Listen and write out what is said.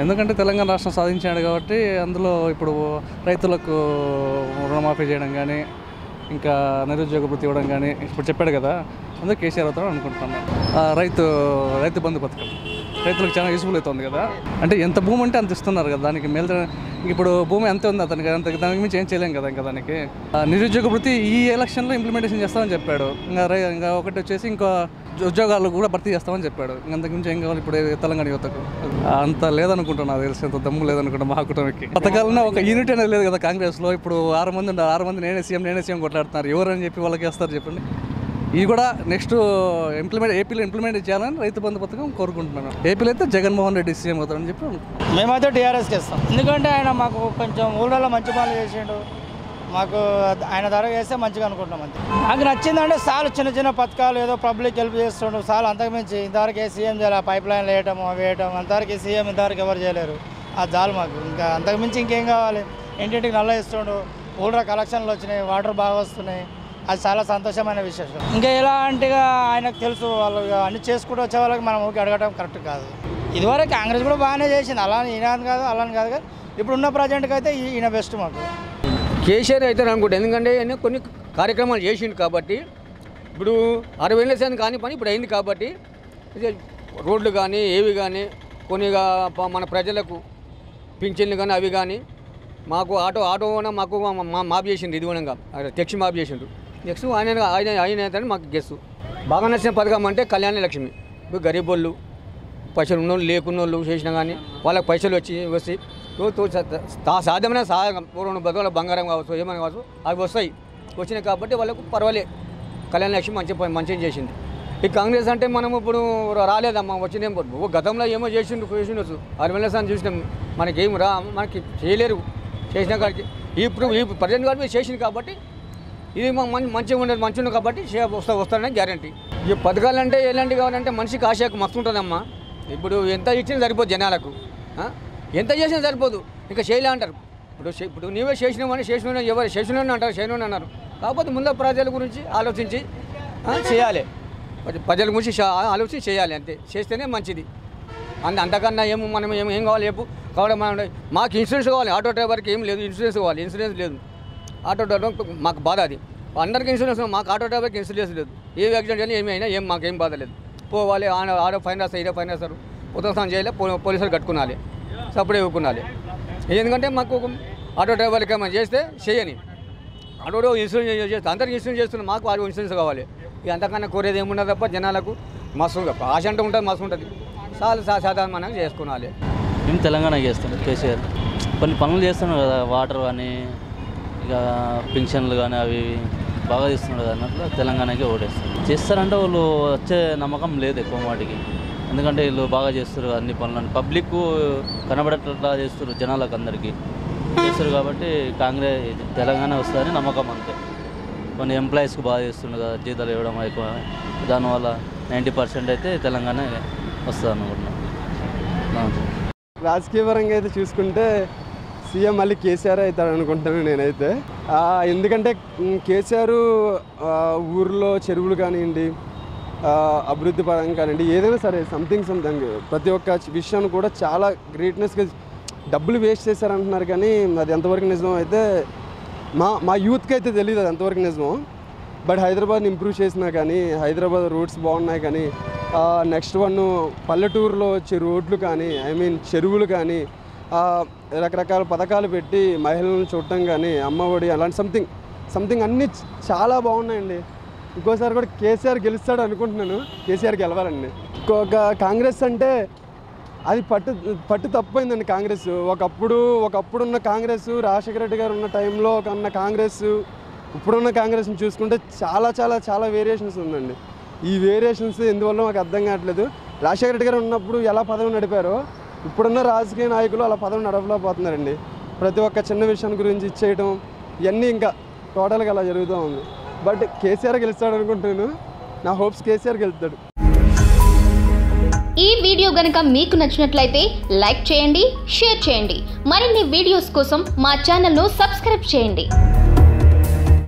ఎందుకంటే తెలంగాణ రాష్ట్రం సాధించాడు కాబట్టి అందులో ఇప్పుడు రైతులకు రుణమాఫీ చేయడం కానీ ఇంకా నిరుద్యోగ వృత్తి ఇవ్వడం కానీ ఇప్పుడు చెప్పాడు కదా అందుకే కేసీఆర్ అవుతాడు అనుకుంటున్నాను ఆ, రైతు రైతు బంధు పథకం రైతులకు చాలా యూస్ఫుల్ అవుతుంది కదా అంటే ఎంత భూమి అంటే అంత ఇస్తున్నారు కదా దానికి మేలు ఇప్పుడు భూమి అంతే ఉంది అతనికి అంత దానికి మించి ఏం చేయలేం కదా ఇంకా దానికి ఆ, నిరుద్యోగ వృత్తి ఈ ఎలక్షన్లో ఇంప్లిమెంటేషన్ చేస్తామని చెప్పాడు ఇంకా రై- ఇంకా ఒకటి వచ్చేసి ఇంకా ఉద్యోగాలు కూడా భర్తీ చేస్తామని చెప్పాడు ఇంకా అంతకు మించి ఏం కావాలి ఇప్పుడు తెలంగాణ యువతకు అంత లేదనుకుంటున్నా నాకు తెలిసి అంత దమ్ము లేదనుకుంటా మా కుటుంబకి పథకాలన్నా ఒక యూనిట్ అనేది లేదు కదా కాంగ్రెస్లో ఇప్పుడు ఆరు మంది ఉన్నారు ఆరు మంది నేనే సీఎం నేనే సీఎం కొట్లాడుతున్నారు ఎవరని చెప్పి వాళ్ళకి వేస్తారు చెప్పండి ఇది కూడా నెక్స్ట్ ఇంప్లిమెంట్ ఏపీలో ఇంప్లిమెంట్ చేయాలని రైతు బంధు పథకం కోరుకుంటున్నాను ఏపీలో అయితే జగన్మోహన్ రెడ్డి సీఎం అవుతారని చెప్పి అనుకుంటున్నాను. మేమైతే టీఆర్ఎస్కి ఇస్తాం ఎందుకంటే ఆయన మాకు కొంచెం ఊళ్ళలో మంచి పనులు చేసిండు మాకు ఆయన ధర చేస్తే మంచిగా అనుకుంటాం అంతే నాకు నచ్చిందంటే సాలు చిన్న చిన్న పథకాలు ఏదో పబ్లిక్ హెల్ప్ చేస్తుండు సాలు అంతకుమించి ఇంతవరకు ఏ సీఎం చేయాలి పైప్ లైన్ వేయటం అవి వేయటం అంతవరకు సీఎం ఇంతవరకు ఎవరు చేయలేరు ఆ చాలు మాకు ఇంకా అంతకుమించి ఇంకేం కావాలి ఇంటింటికి నల్ల ఇస్తుండు ఊళ్ళో కలెక్షన్లు వచ్చినాయి వాటర్ బాగా వస్తున్నాయి అది చాలా సంతోషమైన విశేషం ఇంకా ఎలాంటిగా ఆయనకు తెలుసు వాళ్ళు ఇక అన్ని చేసుకుంటూ వచ్చే వాళ్ళకి మనం ఊరికి అడగడం కరెక్ట్ కాదు ఇదివరకు కాంగ్రెస్ కూడా బాగానే చేసింది అలా అని ఈయన అని కాదు అలా అని కాదు కానీ ఇప్పుడు ఉన్న ప్రజెంట్కి అయితే ఈ- ఈయన బెస్ట్ మాకు కేసీఆర్ అయితే అనుకుంటా ఎందుకంటే ఆయన కొన్ని కార్యక్రమాలు చేసిండు కాబట్టి ఇప్పుడు అరవై ఏళ్ళ సేన కాని పని ఇప్పుడు అయింది కాబట్టి ఇది రోడ్లు కానీ ఏవి కానీ కొన్నిగా ప- మన ప్రజలకు పింఛన్లు కానీ అవి కానీ మాకు ఆటో ఆటో కూడా మాకు మా- మా మాఫ్ చేసిండు ఇది కూడా టెక్స్ మాఫ్ చేసిండు నెక్స్ట్ ఆయన ఆయన ఆయన అయితే మాకు గెస్సు బాగా నచ్చిన పథకం అంటే కళ్యాణ లక్ష్మి ఇప్పుడు గరీబ్ వాళ్ళు పైసలు ఉన్నోళ్ళు లేకున్నోళ్ళు చేసినా కానీ వాళ్ళకి పైసలు వచ్చి వస్తాయి తో- తో సా- తా- సాధ్యమైన సహాయం పూర్వం బతుకుల బంగారం కావచ్చు ఏమైనా కావచ్చు అవి వస్తాయి వచ్చినాయి కాబట్టి వాళ్ళకు పర్వాలే కళ్యాణ లక్ష్మి మంచి పని- మంచిగా చేసింది ఈ కాంగ్రెస్ అంటే మనం ఇప్పుడు రాలేదమ్మా వచ్చిందేం ఓ గతంలో ఏమో చేసిండు చేసిండొచ్చు అరవై సార్లు చూసినాం మనకేం రా మనకి చేయలేరు చేసిన కాడికి ఇప్పుడు ఈ ప్రజెంట్ కాబట్టి చేసింది కాబట్టి ఇది మా మంచి మంచిగా ఉండదు మంచిగా ఉంది కాబట్టి చే- వస్తా వస్తాడని గ్యారంటీ ఈ పథకాలు అంటే ఎలాంటివి కావాలంటే మనిషికి ఆశకు మస్తు ఉంటుందమ్మా ఇప్పుడు ఎంత ఇచ్చినా సరిపోదు జనాలకు ఆ? ఎంత చేసినా సరిపోదు ఇంకా చేయలే అంటారు ఇప్పుడు చే- ఇప్పుడు నీవే చేసినామని చేసిన ఎవరు చేసిన అంటారు చేయను అన్నారు కాకపోతే ముందు ప్రజల గురించి ఆలోచించి ఆ, చేయాలి ప్రజ- ప్రజల గురించి చా- ఆలోచించి చేయాలి అంతే చేస్తేనే మంచిది అంత అంతకన్నా ఏమో మనం ఏం ఏం కావాలి చెప్పు కాబట్టి మనం మాకు ఇన్సూరెన్స్ కావాలి ఆటో డ్రైవర్కి ఏం లేదు ఇన్సూరెన్స్ కావాలి ఇన్సూరెన్స్ లేదు ఆటో డ్రైవర్ మాకు బాధ అది అందరికి ఇన్సూరెన్స్ ఉంది, మాకు ఆటో డ్రైవర్కి ఇన్సూరెన్స్ లేదు ఏ యాక్సిడెంట్ అయినా ఏమి అయినా ఏం మాకేం బాధ లేదు పోవాలి ఆడ- ఆడో ఫైన్ రాస్తారు ఈడో ఫైన్ రాస్తారు ఉత్తరం చేయాలి పో- పోలీసులు కట్టుకునాలి సపడే ఇవ్వకునాలి ఎందుకంటే మాకు ఒక ఆటో డ్రైవర్కి ఏమైనా చేస్తే చేయని ఆటో ఇన్సూరెన్స్ చేస్తే అందరికి ఇన్సూరెన్స్ చేస్తున్నాం మాకు వాళ్ళు ఇన్సూరెన్స్ కావాలి ఇక అంతకన్నా కోరేది ఏమున్నది తప్ప జనాలకు మస్తు ఆశ అంటే ఉంటుంది మస్తు ఉంటుంది చాలా సా- సాధారణంగా చేసుకునాలి మేము తెలంగాణ చేస్తున్నాం కేసీఆర్ కొన్ని పనులు చేస్తున్నాడు కదా వాటర్ కానీ ఇక పింఛన్లు కానీ అవి ఇవి బాగా చేస్తున్నాడు కదా అన్నట్లు తెలంగాణకి ఓటేస్తున్నాం చేస్తారంటే వాళ్ళు వచ్చే నమ్మకం లేదు ఎక్కువ వాటికి ఎందుకంటే వీళ్ళు బాగా చేస్తారు కదా అన్ని పనులను పబ్లిక్ కనబడేటట్లా చేస్తారు జనాలకు అందరికీ చేస్తారు కాబట్టి కాంగ్రెస్ తెలంగాణ వస్తుందని నమ్మకం అంతే కొన్ని ఎంప్లాయీస్కి బాగా చేస్తుండే కదా జీతాలు ఇవ్వడం ఎక్కువ దానివల్ల నైంటీ పర్సెంట్ అయితే తెలంగాణ వస్తుంది అనుకుంటున్నాను రాజకీయ పరంగా అయితే చూసుకుంటే సీఎం మళ్ళీ కేసీఆర్ అవుతాడు అనుకుంటున్నాను నేనైతే ఆ, ఎందుకంటే మ్, కేసీఆర్ ఆ, ఊర్లో చెరువులు కానివ్వండి ఆ, అభివృద్ధి పరంగా కానివ్వండి ఏదైనా సరే సంథింగ్ సంథింగ్ ప్రతి ఒక్క విషయాన్ని కూడా చాలా గ్రేట్నెస్గా డబ్బులు వేస్ట్ చేశారంటున్నారు కానీ అది ఎంతవరకు నిజం అయితే మా మా యూత్కి అయితే తెలియదు అది ఎంతవరకు నిజమో బట్ హైదరాబాద్ని ఇంప్రూవ్ చేసినా కానీ హైదరాబాద్ రోడ్స్ బాగున్నాయి కానీ నెక్స్ట్ వన్ పల్లెటూరులో వచ్చే రోడ్లు కానీ ఐ మీన్ చెరువులు కానీ ఆ, రకరకాల పథకాలు పెట్టి మహిళలను చూడటం కానీ అమ్మఒడి అలాంటి సంథింగ్ సంథింగ్ అన్నీ చ- చాలా బాగున్నాయండి ఇంకోసారి కూడా కేసీఆర్ గెలుస్తాడు అనుకుంటున్నాను కేసీఆర్ గెలవాలండి ఇంకొక కాంగ్రెస్ అంటే అది పట్టు పట్టు తప్పిపోయిందండి కాంగ్రెస్ ఒకప్పుడు ఒకప్పుడు ఉన్న కాంగ్రెస్ రాజశేఖర రెడ్డి గారు ఉన్న టైంలో ఒక ఉన్న కాంగ్రెస్ ఇప్పుడున్న కాంగ్రెస్ని చూసుకుంటే చాలా చాలా చాలా వేరియేషన్స్ ఉందండి ఈ వేరియేషన్స్ ఎందువల్ల మాకు అర్థం కావట్లేదు రాజశేఖర రెడ్డి గారు ఉన్నప్పుడు ఎలా పదవి నడిపారో ఇప్పుడున్న రాజకీయ నాయకులు అలా పదవి నడపలేకపోతున్నారండి ప్రతి ఒక్క చిన్న విషయం గురించి ఇచ్చేయడం ఇవన్నీ ఇంకా టోటల్గా అలా జరుగుతూ ఉంది బట్ కేసీఆర్ గెలుస్తాడు అనుకుంటున్నాను నా హోప్స్ కేసీఆర్ గెలుస్తాడు ఈ వీడియో గనుక మీకు నచ్చినట్లయితే లైక్ చేయండి షేర్ చేయండి మరిన్ని వీడియోస్ కోసం మా ఛానల్ను సబ్స్క్రైబ్ చేయండి